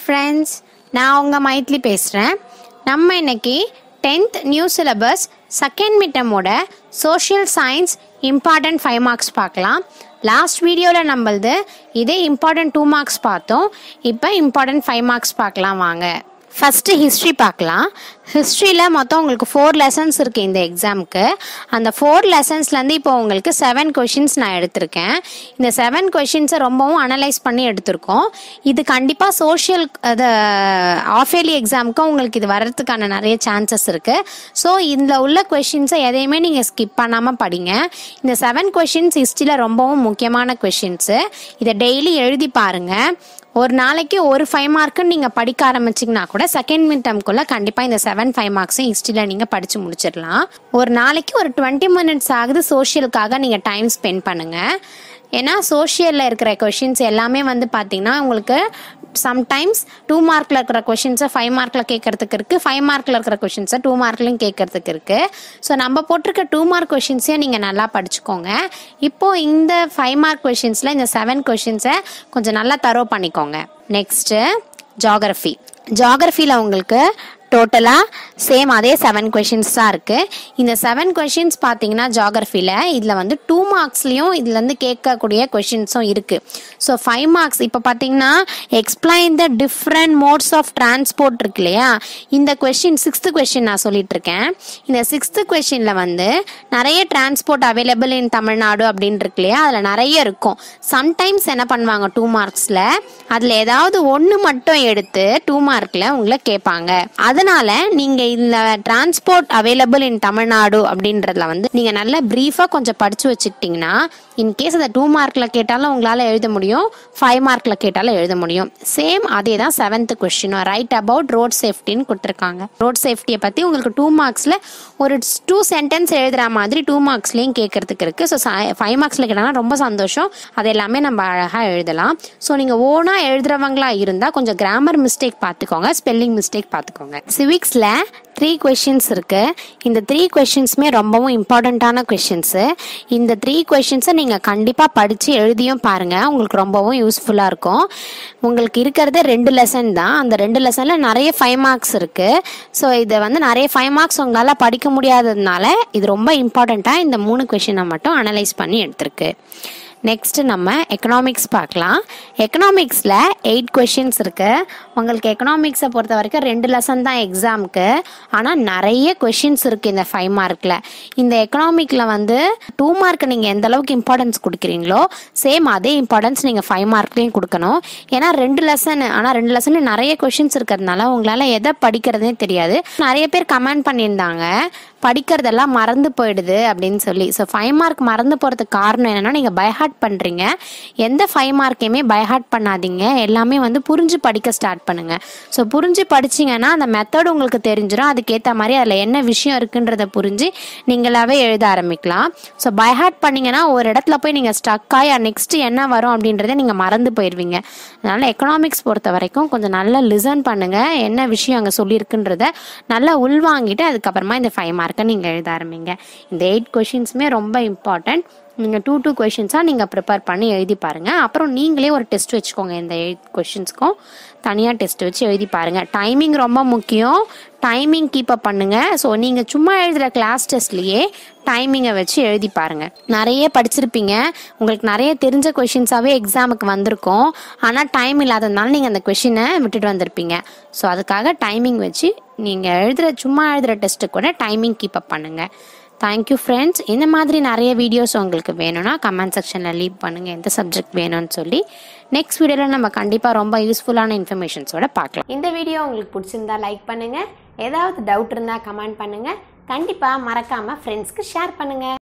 friends நான் உங்கள் மைத்லி பேசுகிறேன் நம்ம இன்னைக்கு டென்த் நியூ சிலபஸ் செகண்ட் மிட்டமோட social science important five marks பார்க்கலாம் லாஸ்ட் வீடியோவில் நம்மளது இதே இம்பார்ட்டன்ட் டூ மார்க்ஸ் பார்த்தோம் இப்போ இம்பார்ட்டன்ட் ஃபைவ் மார்க்ஸ் பார்க்கலாம் வாங்க ஃபஸ்ட்டு ஹிஸ்ட்ரி பார்க்கலாம் ஹிஸ்ட்ரியில் மொத்தம் உங்களுக்கு ஃபோர் லெசன்ஸ் இருக்குது இந்த எக்ஸாமுக்கு அந்த ஃபோர் லெசன்ஸ்லேருந்து இப்போ உங்களுக்கு செவன் கொஷின்ஸ் நான் எடுத்திருக்கேன் இந்த செவன் கொஷின்ஸை ரொம்பவும் அனலைஸ் பண்ணி எடுத்திருக்கோம் இது கண்டிப்பாக சோஷியல் அது ஆஃப் இயர்லி எக்ஸாமுக்கு உங்களுக்கு இது வர்றதுக்கான நிறைய சான்சஸ் இருக்குது ஸோ இதில் உள்ள கொஷின்ஸை எதையுமே நீங்கள் ஸ்கிப் பண்ணாமல் படிங்க இந்த செவன் கொஷின்ஸ் ஹிஸ்ட்ரியில் ரொம்பவும் முக்கியமான கொஷின்ஸு இதை டெய்லி எழுதி பாருங்கள் ஒரு நாளைக்கு ஒரு ஃபைவ் மார்க்குன்னு நீங்கள் படிக்க ஆரம்பிச்சிங்கன்னா கூட செகண்ட் மிட் டேர்ம்குள்ளே கண்டிப்பாக இந்த செவன் ஃபைவ் மார்க்ஸும் ஹிஸ்ட்ரியில் நீங்கள் படித்து முடிச்சிடலாம் ஒரு நாளைக்கு ஒரு டுவெண்ட்டி மினிட்ஸ் ஆகுது சோஷியலுக்காக நீங்கள் டைம் ஸ்பெண்ட் பண்ணுங்கள் ஏன்னா சோஷியலில் இருக்கிற கொஷின்ஸ் எல்லாமே வந்து பார்த்தீங்கன்னா உங்களுக்கு சம்டைம்ஸ் டூ மார்க்கில் இருக்கிற கொஷின்ஸை ஃபைவ் மார்க்கில் கேட்கறதுக்கு இருக்குது ஃபைவ் மார்க்கில் இருக்கிற கொஷின்ஸை டூ மார்க்லையும் கேட்கறதுக்கு இருக்குது ஸோ நம்ம போட்டிருக்க டூ மார்க் கொஷின்ஸையும் நீங்கள் நல்லா படிச்சுக்கோங்க இப்போது இந்த ஃபைவ் மார்க் கொஷின்ஸில் இந்த செவன் கொஷின்ஸை கொஞ்சம் நல்லா தரோ பண்ணிக்கோங்க நெக்ஸ்ட்டு ஜாகிரஃபி ஜாகிரஃபியில் உங்களுக்கு டோட்டலாக சேம் அதே செவன் கொஷின்ஸ் தான் இருக்குது இந்த செவன் கொஷின்ஸ் பார்த்தீங்கன்னா ஜாகிரஃபியில் இதில் வந்து டூ மார்க்ஸ்லேயும் இதுலேருந்து கேட்கக்கூடிய கொஷின்ஸும் இருக்குது ஸோ ஃபைவ் மார்க்ஸ் இப்போ பார்த்தீங்கன்னா explain the different modes of transport இருக்கு இல்லையா இந்த கொஷின் சிக்ஸ்த்து கொஷின் நான் சொல்லிட்டு இருக்கேன் இந்த சிக்ஸ்த்து கொஷினில் வந்து நிறைய டிரான்ஸ்போர்ட் அவைலபிள் இன் தமிழ்நாடு அப்படின்னு இருக்கு இல்லையா அதில் நிறைய இருக்கும் சம்டைம்ஸ் என்ன பண்ணுவாங்க டூ மார்க்ஸில் அதில் ஏதாவது ஒன்று மட்டும் எடுத்து டூ மார்க்கில் உங்களை கேட்பாங்க அதனால நீங்கள் இந்த டிரான்ஸ்போர்ட் அவைலபிள் இன் தமிழ்நாடு அப்படின்றதுல வந்து நீங்கள் நல்லா ப்ரீஃபாக கொஞ்சம் படித்து வச்சுக்கிட்டிங்கன்னா இன்கேஸ் அதை டூ மார்க்கில் கேட்டாலும் உங்களால் எழுத முடியும் ஃபைவ் மார்க்கில் கேட்டாலும் எழுத முடியும் சேம் அதே தான் seventh question write about road சேஃப்டின்னு கொடுத்துருக்காங்க ரோட் சேஃப்டியை பற்றி உங்களுக்கு டூ மார்க்ஸில் ஒரு டூ சென்டென்ஸ் எழுதுகிற மாதிரி டூ மார்க்ஸ்லேயும் கேட்கறதுக்கு இருக்குது ஸோ ஃபைவ் மார்க்ஸில் கேட்டாங்கன்னா ரொம்ப சந்தோஷம் அது எல்லாமே நம்ம அழகாக எழுதலாம் ஸோ நீங்கள் ஓனாக எழுதுறவங்களா இருந்தால் கொஞ்சம் கிராமர் மிஸ்டேக் பார்த்துக்கோங்க ஸ்பெல்லிங் மிஸ்டேக் பார்த்துக்கோங்க சிவிக்ஸில் த்ரீ கொஷின்ஸ் இருக்குது இந்த த்ரீ கொஷின்ஸுமே ரொம்பவும் இம்பார்ட்டண்ட்டான கொஷின்ஸு இந்த த்ரீ கொஷின்ஸை நீங்கள் கண்டிப்பாக படித்து எழுதியும் பாருங்கள் உங்களுக்கு ரொம்பவும் யூஸ்ஃபுல்லாக இருக்கும் உங்களுக்கு இருக்கிறதே ரெண்டு லெசன் தான் அந்த ரெண்டு லெசனில் நிறைய ஃபைவ் மார்க்ஸ் இருக்குது ஸோ இதை வந்து நிறைய ஃபைவ் மார்க்ஸ் உங்களால் படிக்க முடியாததுனால இது ரொம்ப இம்பார்ட்டண்ட்டாக இந்த மூணு கொஷினை மட்டும் அனலைஸ் பண்ணி எடுத்திருக்கு நெக்ஸ்ட் நம்ம எக்கனாமிக்ஸ் பார்க்கலாம் எக்கனாமிக்ஸில் எயிட் கொஷின்ஸ் இருக்கு உங்களுக்கு எக்கனாமிக்ஸை பொறுத்த வரைக்கும் ரெண்டு லெசன் தான் எக்ஸாமுக்கு ஆனால் நிறைய கொஷின்ஸ் இருக்குது இந்த ஃபைவ் மார்க்கில் இந்த எக்கனாமிக்கில் வந்து டூ மார்க் நீங்கள் எந்த அளவுக்கு இம்பார்ட்டன்ஸ் கொடுக்குறீங்களோ சேம் அதே இம்பார்ட்டன்ஸ் நீங்கள் ஃபைவ் மார்க்லேயும் கொடுக்கணும் ஏன்னா ரெண்டு லெசன் ஆனால் ரெண்டு லெசனில் நிறைய கொஷின்ஸ் இருக்கிறதுனால உங்களால் எதை படிக்கிறதே தெரியாது நிறைய பேர் கமெண்ட் பண்ணியிருந்தாங்க படிக்கிறதெல்லாம் மறந்து போயிடுது அப்படின்னு சொல்லி ஸோ ஃபைவ் மார்க் மறந்து போகிறதுக்கு காரணம் என்னென்னா நீங்கள் பைஹார்ட் பண்ணுறீங்க எந்த ஃபைவ் மார்க்கையுமே பைஹார்ட் பண்ணாதீங்க எல்லாமே வந்து புரிஞ்சு படிக்க ஸ்டார்ட் பண்ணுங்கள் ஸோ புரிஞ்சு படிச்சிங்கன்னா அந்த மெத்தட் உங்களுக்கு தெரிஞ்சிடும் அதுக்கேற்ற மாதிரி அதில் என்ன விஷயம் இருக்குன்றத புரிஞ்சு நீங்களாவே எழுத ஆரம்பிக்கலாம் ஸோ பைஹார்ட் பண்ணிங்கன்னா ஒரு இடத்துல போய் நீங்கள் ஸ்டக் ஆகி நெக்ஸ்ட்டு என்ன வரும் அப்படின்றத நீங்கள் மறந்து போயிடுவீங்க அதனால் எக்கனாமிக்ஸ் பொறுத்த வரைக்கும் கொஞ்சம் நல்லா லிசன் பண்ணுங்கள் என்ன விஷயம் அங்கே சொல்லியிருக்குன்றத நல்லா உள்வாங்கிட்டு அதுக்கப்புறமா இந்த ஃபைவ் மார்க்கை நீங்கள் எழுத ஆரம்பிங்க இந்த எயிட் கொஷின்ஸுமே ரொம்ப இம்பார்ட்டண்ட் நீங்கள் டூ டூ கொஷின்ஸாக நீங்கள் ப்ரிப்பேர் பண்ணி எழுதி பாருங்கள் அப்புறம் நீங்களே ஒரு டெஸ்ட் வச்சுக்கோங்க இந்த எயிட் கொஷின்ஸ்க்கும் தனியாக டெஸ்ட் வச்சு எழுதி பாருங்கள் டைமிங் ரொம்ப முக்கியம் டைமிங் கீப் அப் பண்ணுங்கள் ஸோ நீங்கள் சும்மா எழுதுகிற கிளாஸ் டெஸ்ட்லேயே டைமிங்கை வச்சு எழுதி பாருங்கள் நிறைய படிச்சிருப்பீங்க உங்களுக்கு நிறைய தெரிஞ்ச கொஷின்ஸாகவே எக்ஸாமுக்கு வந்திருக்கும் ஆனால் டைம் இல்லாததுனால நீங்கள் அந்த கொஷினை விட்டுட்டு வந்திருப்பீங்க ஸோ அதுக்காக டைமிங் வச்சு நீங்கள் எழுதுகிற சும்மா எழுதுகிற டெஸ்ட்டு கூட டைமிங் கீப் அப் பண்ணுங்கள் தேங்க்யூ ஃப்ரெண்ட்ஸ் இந்த மாதிரி நிறைய வீடியோஸ் உங்களுக்கு வேணும்னா கமெண்ட் செக்ஷனில் லீவ் பண்ணுங்கள் எந்த சப்ஜெக்ட் வேணும்னு சொல்லி நெக்ஸ்ட் வீடியோவில் நம்ம கண்டிப்பாக ரொம்ப யூஸ்ஃபுல்லான இன்ஃபர்மேஷன்ஸோட பார்க்கலாம் இந்த வீடியோ உங்களுக்கு பிடிச்சிருந்தா லைக் பண்ணுங்கள் ஏதாவது டவுட் இருந்தால் கமெண்ட் பண்ணுங்கள் கண்டிப்பாக மறக்காமல் ஃப்ரெண்ட்ஸ்க்கு ஷேர் பண்ணுங்கள்